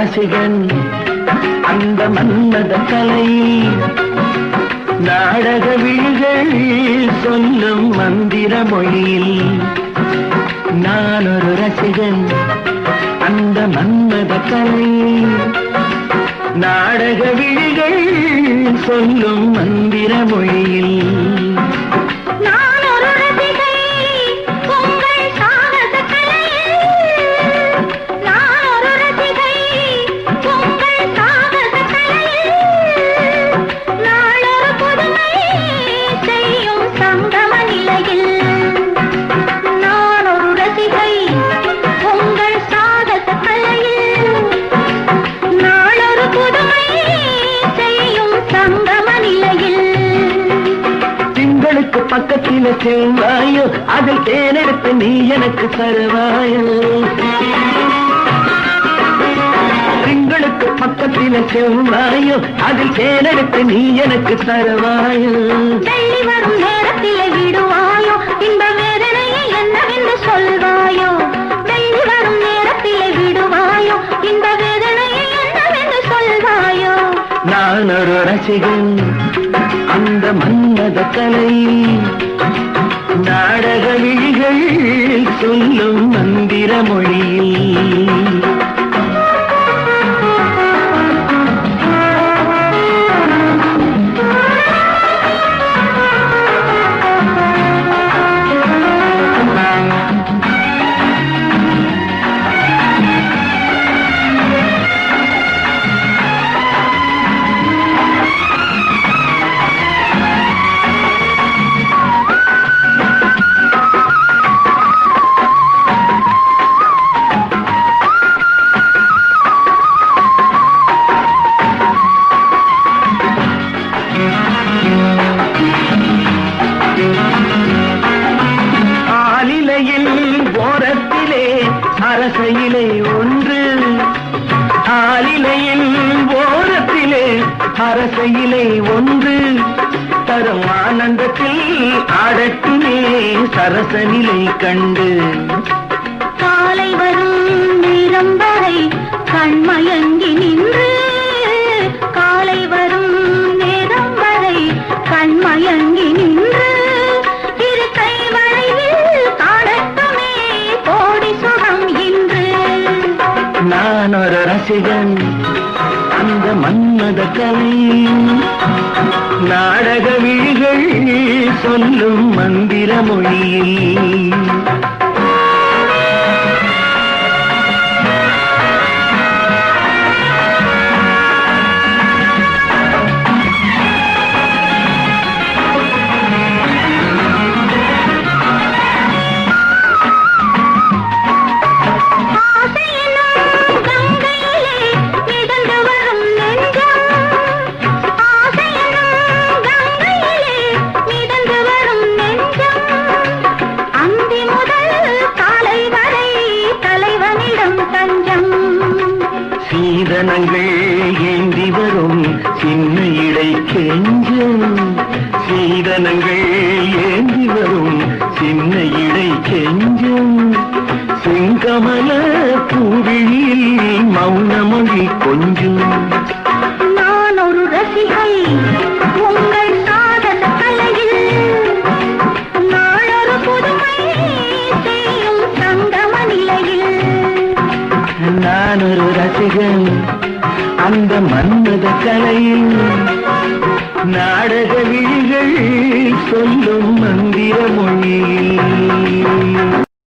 ரசிகன் அந்த மன்மத கலை நாடக விழிகள் சொல்லும் மந்திர மொழியில் நான் ஒரு ரசிகன் அந்த மன்மத கலை நாடக விழிகள் சொல்லும் மந்திர மொழியில் நான் ஒரு ரசிகை உங்கள் சாகச கலையில் நான் ஒரு ரசிகை உங்கள் சாகச கலையில் நாளொரு புதுமை செய்யும் சங்கம நிலையில் நான் ஒரு ரசிகை உங்கள் சாகச கலையில் நாளொரு புதுமை செய்யும் சங்கம நிலையில் திங்களுக்கு பக்கத்தில செவ்வாயோ அதில் தேனெடுத்து நீ எனக்கு தருவாயோ திங்களுக்கு பக்கத்தில செவ்வாயோ அதில் தேனெடுத்து நீ எனக்கு தருவாயோ வெள்ளி வரும் நேரத்திலே விடுவாயோ இன்ப வேதனையை என்னவென்று சொல்வாயோ வெள்ளி வரும் நேரத்திலே விடுவாயோ இன்ப வேதனையை என்னவென்று சொல்வாயோ நான் ஒரு ரசிகன் அந்த மன்மத கலை நாடக விழிகள் சொல்லும் மந்திர மொழியில் ஆலிலையில் ஓரத்திலே அரச இலை ஒன்று ஆலிலையில் ஓரத்திலே அரச இலை ஒன்று தரும் ஆனந்தத்தில் ஆடட்டுமே சரச நிலை கண்டு காலை வரும் நேரம் வரை கண்மயங்கி நின்று காலை வரும் நேரம் வரை கண்மயங்கி நின்று இரு கை வளைவில் காணட்டுமே கோடி சுகம் இன்று நான் ஒரு ரசிகன் அந்த மன்மத கலை நாடக விழிகள் சொல்லும் மந்திர மொழியில் ஆசையெனும் கங்கையிலே மிதந்து வரும் நெஞ்சம் ஆசையெனும் கங்கையிலே மிதந்து வரும் நெஞ்சம் அந்தி முதல் காலை வரை தலைவனிடம் தஞ்சம் சீதனங்கள் ஏந்தி வரும் சின்ன இடை கெஞ்சம் சீதனங்கள் ஏந்தி வரும் சின்ன இடை கெஞ்சம் செங்கமல பூவிழியில் மௌனமொழி கொஞ்சம் நான் ஒரு ரசிகை உங்கள் சாதன கலையில் நாளொரு புதுமை செய்யும் சங்கம நிலையில் நான் ஒரு ரசிகன் அந்த மன்மத கலையில் நாடக விழிகள் சொல்லும் மந்திர மொழியில்